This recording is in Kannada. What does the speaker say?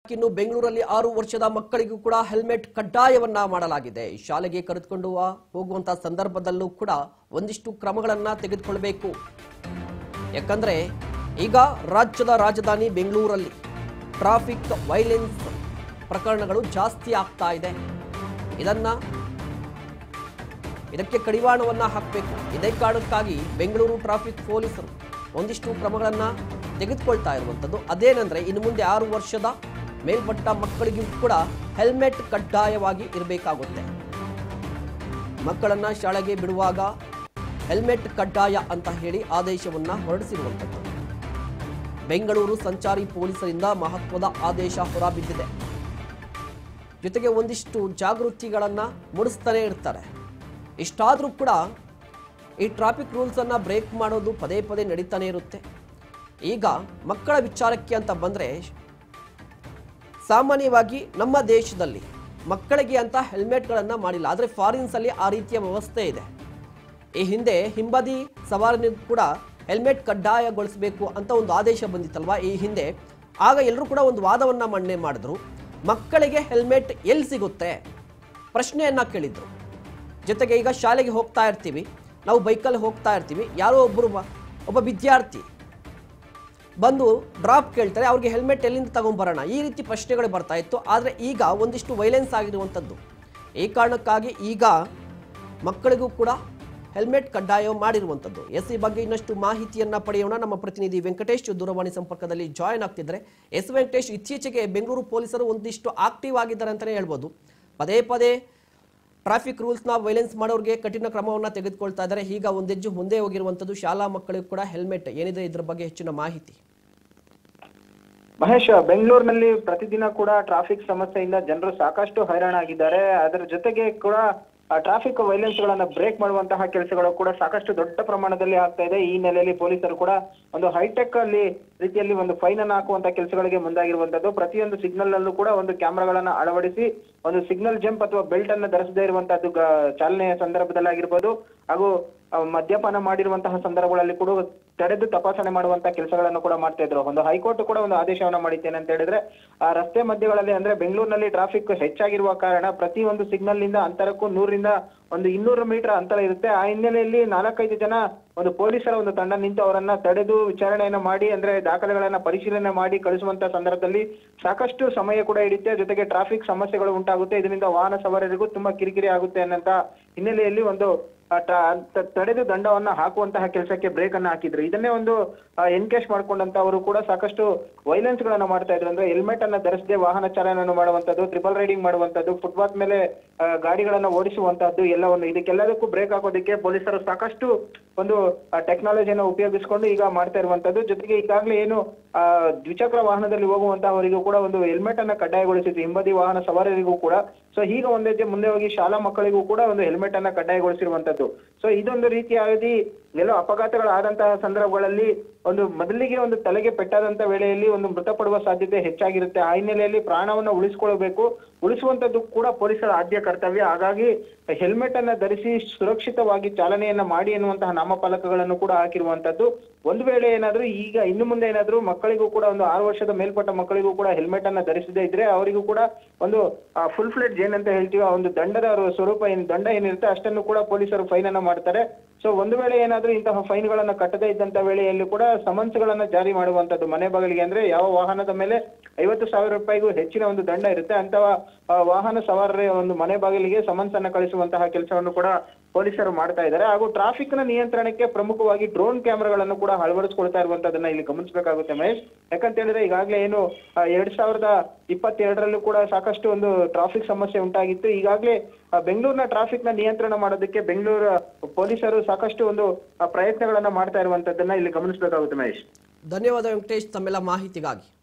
ಇನ್ನು ಬೆಂಗಳೂರಲ್ಲಿ ಆರು ವರ್ಷದ ಮಕ್ಕಳಿಗೂ ಕೂಡ ಹೆಲ್ಮೆಟ್ ಕಡ್ಡಾಯವನ್ನ ಮಾಡಲಾಗಿದೆ ಶಾಲೆಗೆ ಕರೆದುಕೊಂಡು ಹೋಗುವಂತಹ ಸಂದರ್ಭದಲ್ಲೂ ಕೂಡ ಒಂದಿಷ್ಟು ಕ್ರಮಗಳನ್ನ ತೆಗೆದುಕೊಳ್ಬೇಕು ಯಾಕಂದ್ರೆ ಈಗ ರಾಜ್ಯದ ರಾಜಧಾನಿ ಬೆಂಗಳೂರಲ್ಲಿ ಟ್ರಾಫಿಕ್ ವೈಲೆನ್ಸ್ ಪ್ರಕರಣಗಳು ಜಾಸ್ತಿ ಆಗ್ತಾ ಇದೆ ಇದನ್ನ ಇದಕ್ಕೆ ಕಡಿವಾಣವನ್ನ ಹಾಕಬೇಕು ಇದೇ ಕಾರಣಕ್ಕಾಗಿ ಬೆಂಗಳೂರು ಟ್ರಾಫಿಕ್ ಪೊಲೀಸರು ಒಂದಿಷ್ಟು ಕ್ರಮಗಳನ್ನ ತೆಗೆದುಕೊಳ್ತಾ ಇರುವಂಥದ್ದು ಅದೇನೆಂದ್ರೆ ಇನ್ನು ಮುಂದೆ ಆರು ವರ್ಷದ ಮೇಲ್ಪಟ್ಟ ಮಕ್ಕಳಿಗೂ ಕೂಡ ಹೆಲ್ಮೆಟ್ ಕಡ್ಡಾಯವಾಗಿ ಇರಬೇಕಾಗುತ್ತೆ ಮಕ್ಕಳನ್ನ ಶಾಲೆಗೆ ಬಿಡುವಾಗ ಹೆಲ್ಮೆಟ್ ಕಡ್ಡಾಯ ಅಂತ ಹೇಳಿ ಆದೇಶವನ್ನ ಹೊರಡಿಸಿರುವಂಥದ್ದು ಬೆಂಗಳೂರು ಸಂಚಾರಿ ಪೊಲೀಸರಿಂದ ಮಹತ್ವದ ಆದೇಶ ಹೊರಬಿದ್ದಿದೆ ಜೊತೆಗೆ ಒಂದಿಷ್ಟು ಜಾಗೃತಿಗಳನ್ನ ಮೂಡಿಸ್ತಾನೆ ಇರ್ತಾರೆ ಇಷ್ಟಾದರೂ ಕೂಡ ಈ ಟ್ರಾಫಿಕ್ ರೂಲ್ಸನ್ನು ಬ್ರೇಕ್ ಮಾಡೋದು ಪದೇ ಪದೇ ನಡೀತಾನೆ ಇರುತ್ತೆ ಈಗ ಮಕ್ಕಳ ವಿಚಾರಕ್ಕೆ ಅಂತ ಬಂದರೆ ಸಾಮಾನ್ಯವಾಗಿ ನಮ್ಮ ದೇಶದಲ್ಲಿ ಮಕ್ಕಳಿಗೆ ಅಂತ ಹೆಲ್ಮೆಟ್ಗಳನ್ನು ಮಾಡಿಲ್ಲ ಆದರೆ ಫಾರಿನ್ಸಲ್ಲಿ ಆ ರೀತಿಯ ವ್ಯವಸ್ಥೆ ಇದೆ ಈ ಹಿಂದೆ ಹಿಂಬದಿ ಸವಾರನಿಗೂ ಕೂಡ ಹೆಲ್ಮೆಟ್ ಕಡ್ಡಾಯಗೊಳಿಸಬೇಕು ಅಂತ ಒಂದು ಆದೇಶ ಬಂದಿತ್ತಲ್ವಾ ಈ ಹಿಂದೆ ಆಗ ಎಲ್ಲರೂ ಕೂಡ ಒಂದು ವಾದವನ್ನ ಮಂಡನೆ ಮಾಡಿದ್ರು ಮಕ್ಕಳಿಗೆ ಹೆಲ್ಮೆಟ್ ಎಲ್ಲಿ ಸಿಗುತ್ತೆ ಪ್ರಶ್ನೆಯನ್ನ ಕೇಳಿದ್ರು ಜೊತೆಗೆ ಈಗ ಶಾಲೆಗೆ ಹೋಗ್ತಾ ಇರ್ತೀವಿ ನಾವು ಬೈಕಲ್ಲಿ ಹೋಗ್ತಾ ಇರ್ತೀವಿ ಯಾರೋ ಒಬ್ಬರು ಒಬ್ಬ ವಿದ್ಯಾರ್ಥಿ ಬಂದು ಡ್ರಾಪ್ ಕೇಳ್ತಾರೆ ಅವ್ರಿಗೆ ಹೆಲ್ಮೆಟ್ ಎಲ್ಲಿಂದ ತಗೊಂಬರೋಣ ಈ ರೀತಿ ಪ್ರಶ್ನೆಗಳು ಬರ್ತಾ ಇತ್ತು ಆದರೆ ಈಗ ಒಂದಿಷ್ಟು ವೈಲೆನ್ಸ್ ಆಗಿರುವಂಥದ್ದು ಈ ಕಾರಣಕ್ಕಾಗಿ ಈಗ ಮಕ್ಕಳಿಗೂ ಕೂಡ ಹೆಲ್ಮೆಟ್ ಕಡ್ಡಾಯ ಮಾಡಿರುವಂಥದ್ದು ಎಸ್ ಈ ಬಗ್ಗೆ ಇನ್ನಷ್ಟು ಮಾಹಿತಿಯನ್ನ ಪಡೆಯೋಣ ನಮ್ಮ ಪ್ರತಿನಿಧಿ ವೆಂಕಟೇಶ್ ದೂರವಾಣಿ ಸಂಪರ್ಕದಲ್ಲಿ ಜಾಯ್ನ್ ಆಗ್ತಿದ್ದಾರೆ ಎಸ್ ವೆಂಕಟೇಶ್ ಇತ್ತೀಚೆಗೆ ಬೆಂಗಳೂರು ಪೊಲೀಸರು ಒಂದಿಷ್ಟು ಆಕ್ಟಿವ್ ಆಗಿದ್ದಾರೆ ಅಂತಲೇ ಹೇಳ್ಬೋದು ಪದೇ ಪದೇ ಟ್ರಾಫಿಕ್ ರೂಲ್ಸ್ನ ವೈಲೆನ್ಸ್ ಮಾಡೋರಿಗೆ ಕಠಿಣ ಕ್ರಮವನ್ನು ತೆಗೆದುಕೊಳ್ತಾ ಇದ್ದಾರೆ ಈಗ ಒಂದೆಜ್ಜು ಮುಂದೆ ಹೋಗಿರುವಂಥದ್ದು ಶಾಲಾ ಮಕ್ಕಳಿಗೂ ಕೂಡ ಹೆಲ್ಮೆಟ್ ಏನಿದೆ ಇದ್ರ ಬಗ್ಗೆ ಹೆಚ್ಚಿನ ಮಾಹಿತಿ ಮಹೇಶ್ ಬೆಂಗಳೂರಿನಲ್ಲಿ ಪ್ರತಿದಿನ ಕೂಡ ಟ್ರಾಫಿಕ್ ಸಮಸ್ಯೆಯಿಂದ ಜನರು ಸಾಕಷ್ಟು ಹೈರಾಣಾಗಿದ್ದಾರೆ ಅದರ ಜೊತೆಗೆ ಕೂಡ ಟ್ರಾಫಿಕ್ ವೈಲೆನ್ಸ್ ಗಳನ್ನ ಬ್ರೇಕ್ ಮಾಡುವಂತಹ ಕೆಲಸಗಳು ಕೂಡ ಸಾಕಷ್ಟು ದೊಡ್ಡ ಪ್ರಮಾಣದಲ್ಲಿ ಆಗ್ತಾ ಇದೆ ಈ ನೆಲೆಯಲ್ಲಿ ಪೊಲೀಸರು ಕೂಡ ಒಂದು ಹೈಟೆಕ್ ಅಲ್ಲಿ ರೀತಿಯಲ್ಲಿ ಒಂದು ಫೈನ್ ಅನ್ನು ಹಾಕುವಂತ ಕೆಲಸಗಳಿಗೆ ಮುಂದಾಗಿರುವಂತದ್ದು ಪ್ರತಿಯೊಂದು ಸಿಗ್ನಲ್ ನಲ್ಲೂ ಕೂಡ ಒಂದು ಕ್ಯಾಮೆರಾಗಳನ್ನ ಅಳವಡಿಸಿ ಒಂದು ಸಿಗ್ನಲ್ ಜಂಪ್ ಅಥವಾ ಬೆಲ್ಟ್ ಅನ್ನು ಧರಿಸದೇ ಇರುವಂತದ್ದು ಗ- ಚಾಲನೆಯ ಸಂದರ್ಭದಲ್ಲಿ ಆಗಿರ್ಬೋದು ಹಾಗೂ ಆ, ಮದ್ಯಪಾನ ಮಾಡಿರುವಂತಹ ಸಂದರ್ಭಗಳಲ್ಲಿ ಕೂಡ ತಡೆದು ತಪಾಸಣೆ ಮಾಡುವಂತಹ ಕೆಲಸಗಳನ್ನು ಕೂಡ ಮಾಡ್ತಾ ಇದ್ರು ಒಂದು ಹೈಕೋರ್ಟ್ ಕೂಡ ಒಂದು ಆದೇಶವನ್ನ ಮಾಡಿದ್ದೇನೆ ಅಂತ ಹೇಳಿದ್ರೆ ಆ ರಸ್ತೆ ಮಧ್ಯಗಳಲ್ಲಿ ಅಂದ್ರೆ ಬೆಂಗಳೂರಿನಲ್ಲಿ ಟ್ರಾಫಿಕ್ ಹೆಚ್ಚಾಗಿರುವ ಕಾರಣ ಪ್ರತಿ ಒಂದು ಸಿಗ್ನಲ್ ನಿಂದ ಅಂತರಕ್ಕೂ ನೂರಿಂದ ಒಂದು ಇನ್ನೂರು ಮೀಟರ್ ಅಂತರ ಇರುತ್ತೆ ಆ ಹಿನ್ನೆಲೆಯಲ್ಲಿ ನಾಲ್ಕೈದು ಜನ ಒಂದು ಪೊಲೀಸರ ಒಂದು ತಂಡ ನಿಂತು ಅವರನ್ನ ತಡೆದು ವಿಚಾರಣೆಯನ್ನ ಮಾಡಿ ಅಂದ್ರೆ ದಾಖಲೆಗಳನ್ನ ಪರಿಶೀಲನೆ ಮಾಡಿ ಕಳಿಸುವಂತ ಸಂದರ್ಭದಲ್ಲಿ ಸಾಕಷ್ಟು ಸಮಯ ಕೂಡ ಹಿಡಿಯುತ್ತೆ ಜೊತೆಗೆ ಟ್ರಾಫಿಕ್ ಸಮಸ್ಯೆಗಳು ಉಂಟಾಗುತ್ತೆ ಇದರಿಂದ ವಾಹನ ಸವಾರರಿಗೂ ತುಂಬಾ ಕಿರಿಕಿರಿ ಆಗುತ್ತೆ ಅನ್ನಂತ ಹಿನ್ನೆಲೆಯಲ್ಲಿ ಒಂದು ಆ, ಟ- ತ- ತಡೆದು ದಂಡವನ್ನ ಹಾಕುವಂತಹ ಕೆಲಸಕ್ಕೆ ಬ್ರೇಕ್ ಅನ್ನ ಹಾಕಿದ್ರು ಇದನ್ನೇ ಒಂದು ಎನ್ಕೇಶ್ ಮಾಡ್ಕೊಂಡಂತ ಅವರು ಕೂಡ ಸಾಕಷ್ಟು ವೈಲೆನ್ಸ್ ಗಳನ್ನ ಮಾಡ್ತಾ ಇದ್ರು ಅಂದ್ರೆ ಹೆಲ್ಮೆಟ್ ಅನ್ನ ಧರಿಸದೆ ವಾಹನ ಚಾಲನೆ ಮಾಡುವಂತದ್ದು ಟ್ರಿಪಲ್ ರೈಡಿಂಗ್ ಮಾಡುವಂತದ್ದು ಫುಟ್ಪಾತ್ ಮೇಲೆ ಆ, ಗಾಡಿಗಳನ್ನ ಓಡಿಸುವಂತದ್ದು ಎಲ್ಲವನ್ನು ಇದಕ್ಕೆಲ್ಲದಕ್ಕೂ ಬ್ರೇಕ್ ಹಾಕೋದಕ್ಕೆ ಪೊಲೀಸರು ಸಾಕಷ್ಟು ಒಂದು ಟೆಕ್ನಾಲಜಿಯನ್ನು ಉಪಯೋಗಿಸಿಕೊಂಡು ಈಗ ಮಾಡ್ತಾ ಇರುವಂತದ್ದು ಜೊತೆಗೆ ಈಗಾಗಲೇ ಏನು ಆ, ದ್ವಿಚಕ್ರ ವಾಹನದಲ್ಲಿ ಹೋಗುವಂತಹವರಿಗೂ ಕೂಡ ಒಂದು ಹೆಲ್ಮೆಟ್ ಅನ್ನ ಕಡ್ಡಾಯಗೊಳಿಸಿತ್ತು ಹಿಂಬದಿ ವಾಹನ ಸವಾರರಿಗೂ ಕೂಡ ಸೊ ಈಗ ಒಂದ್ ಹೆಜ್ಜೆ ಮುಂದೆ ಹೋಗಿ ಶಾಲಾ ಮಕ್ಕಳಿಗೂ ಕೂಡ ಒಂದು ಹೆಲ್ಮೆಟ್ ಅನ್ನ ಕಡ್ಡಾಯಗೊಳಿಸಿರುವಂತದ್ದು ಸೊ ಇದೊಂದು ರೀತಿಯಾಗಿ ಎಲ್ಲೋ ಅಪಘಾತಗಳಾದಂತಹ ಸಂದರ್ಭಗಳಲ್ಲಿ ಒಂದು ಮೊದಲಿಗೆ ಒಂದು ತಲೆಗೆ ಪೆಟ್ಟಾದಂತ ವೇಳೆಯಲ್ಲಿ ಒಂದು ಮೃತಪಡುವ ಸಾಧ್ಯತೆ ಹೆಚ್ಚಾಗಿರುತ್ತೆ ಆ ಹಿನ್ನೆಲೆಯಲ್ಲಿ ಪ್ರಾಣವನ್ನ ಉಳಿಸ್ಕೊಳ್ಬೇಕು ಉಳಿಸುವಂತದ್ದು ಕೂಡ ಪೊಲೀಸರ ಆದ್ಯ ಕರ್ತವ್ಯ ಹಾಗಾಗಿ ಹೆಲ್ಮೆಟ್ ಅನ್ನ ಧರಿಸಿ ಸುರಕ್ಷಿತವಾಗಿ ಚಾಲನೆಯನ್ನ ಮಾಡಿ ಎನ್ನುವಂತಹ ನಾಮಫಲಕಗಳನ್ನು ಕೂಡ ಹಾಕಿರುವಂತದ್ದು ಒಂದು ವೇಳೆ ಏನಾದ್ರೂ ಈಗ ಇನ್ನು ಮುಂದೆ ಏನಾದ್ರೂ ಮಕ್ಕಳಿಗೂ ಕೂಡ ಒಂದು ಆರು ವರ್ಷದ ಮೇಲ್ಪಟ್ಟ ಮಕ್ಕಳಿಗೂ ಕೂಡ ಹೆಲ್ಮೆಟ್ ಅನ್ನ ಧರಿಸದೇ ಇದ್ರೆ ಅವರಿಗೂ ಕೂಡ ಒಂದು ಫುಲ್ ಫ್ಲೆಡ್ ಏನಂತ ಹೇಳ್ತೀವಿ ಆ ಒಂದು ದಂಡದ ಸ್ವರೂಪ ಏನ್ ದಂಡ ಏನಿರುತ್ತೆ ಅಷ್ಟನ್ನು ಕೂಡ ಪೊಲೀಸರು ಫೈನ್ ಅನ್ನ ಮಾಡ್ತಾರೆ ಸೊ ಒಂದು ವೇಳೆ ಏನಾದ್ರೂ ಇಂತಹ ಫೈನ್ ಗಳನ್ನ ಕಟ್ಟದೇ ಇದ್ದಂತ ವೇಳೆಯಲ್ಲಿ ಕೂಡ ಸಮನ್ಸ್ ಗಳನ್ನ ಜಾರಿ ಮಾಡುವಂತದ್ದು ಮನೆ ಬಾಗಿಲಿಗೆ ಅಂದ್ರೆ ಯಾವ ವಾಹನದ ಮೇಲೆ ಐವತ್ತು ಸಾವಿರ ರೂಪಾಯಿಗೂ ಹೆಚ್ಚಿನ ಒಂದು ದಂಡ ಇರುತ್ತೆ ಅಂತವ ಆ, ವಾಹನ ಸವಾರರ ಒಂದು ಮನೆ ಬಾಗಿಲಿಗೆ ಸಮನ್ಸ್ ಅನ್ನ ಕಳಿಸುವಂತಹ ಕೆಲಸವನ್ನು ಕೂಡ ಪೊಲೀಸರು ಮಾಡ್ತಾ ಇದ್ದಾರೆ ಹಾಗೂ ಟ್ರಾಫಿಕ್ ನ ನಿಯಂತ್ರಣಕ್ಕೆ ಪ್ರಮುಖವಾಗಿ ಡ್ರೋನ್ ಕ್ಯಾಮೆರಾಗಳನ್ನು ಕೂಡ ಅಳವಡಿಸಿಕೊಳ್ತಾ ಇರುವಂತದನ್ನ ಇಲ್ಲಿ ಗಮನಿಸಬೇಕಾಗುತ್ತೆ ಮಹೇಶ್ ಯಾಕಂತ ಹೇಳಿದ್ರೆ ಈಗಾಗಲೇ ಏನು ಆ, ಎರಡ್ ಸಾವಿರದ ಇಪ್ಪತ್ತೆರಡರಲ್ಲೂ ಕೂಡ ಸಾಕಷ್ಟು ಒಂದು ಟ್ರಾಫಿಕ್ ಸಮಸ್ಯೆ ಉಂಟಾಗಿತ್ತು ಈಗಾಗಲೇ ಆ, ಬೆಂಗಳೂರಿನ ಟ್ರಾಫಿಕ್ ನ ನಿಯಂತ್ರಣ ಮಾಡೋದಕ್ಕೆ ಬೆಂಗಳೂರು ಪೊಲೀಸರು ಸಾಕಷ್ಟು ಒಂದು ಆ, ಪ್ರಯತ್ನಗಳನ್ನ ಮಾಡ್ತಾ ಇರುವಂತದ್ದನ್ನ ಇಲ್ಲಿ ಗಮನಿಸಬೇಕಾಗುತ್ತೆ ಮಹೇಶ್ ಧನ್ಯವಾದ ವೆಂಕಟೇಶ್ ತಮ್ಮೆಲ್ಲ ಮಾಹಿತಿಗಾಗಿ